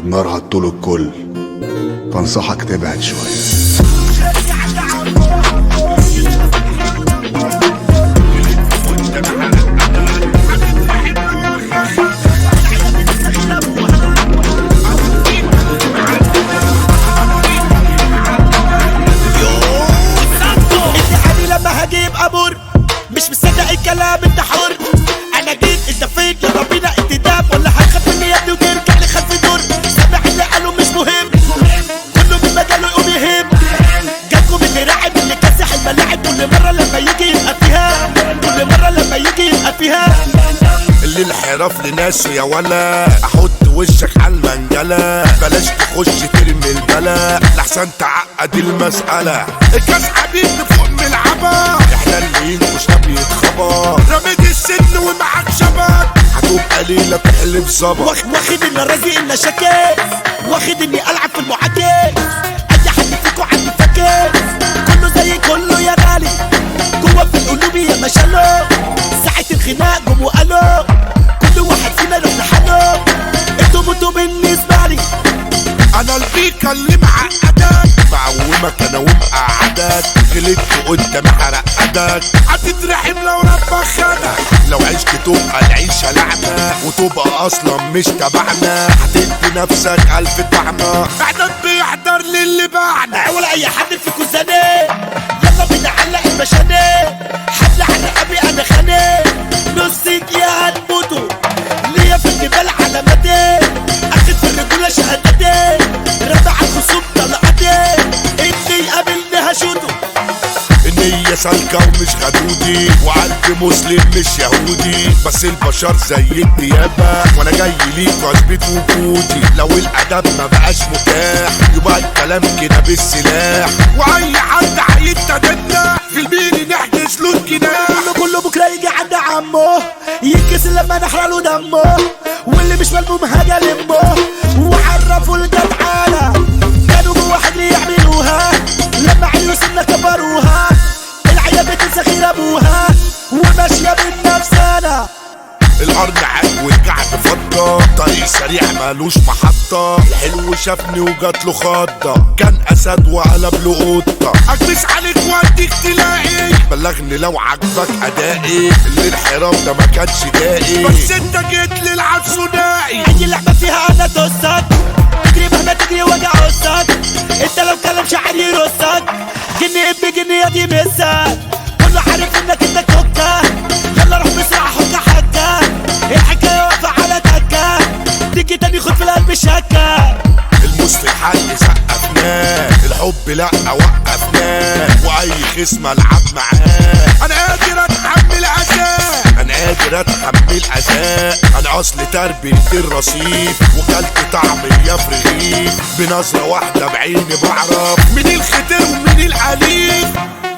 النار هتطول الكل فانصحك تبعد شويه اتحادي لما هجيب امور مش مصدق الكلام انت حر انا جيت انت فين يلا بينا انتداب ولا هتخاف مني يا ابني وترجع لي خلف دور سامع اللي قالوا مش مهم كله من مجاله يقوم يهم جاتكم اللي راعب اللي كاسح الملاعب كل مره لما يجي يبقى فيها كل مره لما يجي يبقى فيها اللي الحراف لناسه يا ولا احط وشك على المنجلة بلاش تخش ترمي البلا لحسن تعقد المسألة الكاس حبيب فوق ملعبة احنا اللي ينكش ده بيتخبط رميت السن ومعاك شبك هتبقى ليلة تحلف صبر واخ- واخد ان رازق ان شكاك واخد اني العب في المعاكس اي حد فيكو عندي فاكس كله زي كله يا غالي جوه في القلوب يا مشالو ساعة الخناق جم وقالوا كل واحد فينا يروح لحاله انتوا بنتوا بالنسبة لي انا البيكا اللي معقدك معومك انا ومقعدك غلطت قدام حرقدك هتترحم لو ربك خدك لو عشت تبقى العيشة لعنة وتبقى اصلا مش تبعنا هتدي نفسك الف طعنة اعداد بيحضر للي بعنا ولا اي حد فيكو زني يلا بينا علق المشاني حد على رقبي انا خاني نصك يا هتموتوا ليا في الجبال علاماتي اخد في الرجوله شهادتي رفع الخصوم طلعتي اني قابلني هشوته النية سالكة ومش غدودي وقلبي مسلم مش يهودي بس البشر زي الديابة وانا جاي ليك واثبت وجودي لو الادب ما بقاش متاح يبقى الكلام كده بالسلاح واي حد هيتدبنا في البير نحجز له الجناح كله كله بكره يجي عند عمه يتكسر لما نحرق له دمه واللي مش ملموم حاجه لمه وعرفوا الجدعانه كانوا جوا حجري يعملوها لما عيلوا سنه كبروها العيال بتنسى خير ابوها وماشيه بالنفسانه الارض عاد والقعد فضة طريق سريع مالوش محطة الحلو شافني وجات له خضة كان اسد وقلب له قطة اكبس عليك واديك تلاقي بلغني لو عجبك ادائي اللي الحرام ده ما كانش دائي بس انت جيت للعب ثنائي اي لعبه فيها انا دوسك تجري مهما تجري وجع قصك انت لو كلام شعر يرصك جني ابي جني يا دي مسك كله عارف انك انت كوكا يلا روح بسرعه حكه حكه الحكايه واقفه على تكه تيجي تاني خد في القلب شكه المسلم حق سقفناه الحب لا وقفناه واي خصم العب معاه انا قادر اتحمل اذاه انا قادر اتحمل اذاه انا اصل تربية الرصيف وكلت طعمية في رغيف بنظرة واحدة بعيني بعرف مين الختير ومين الحليف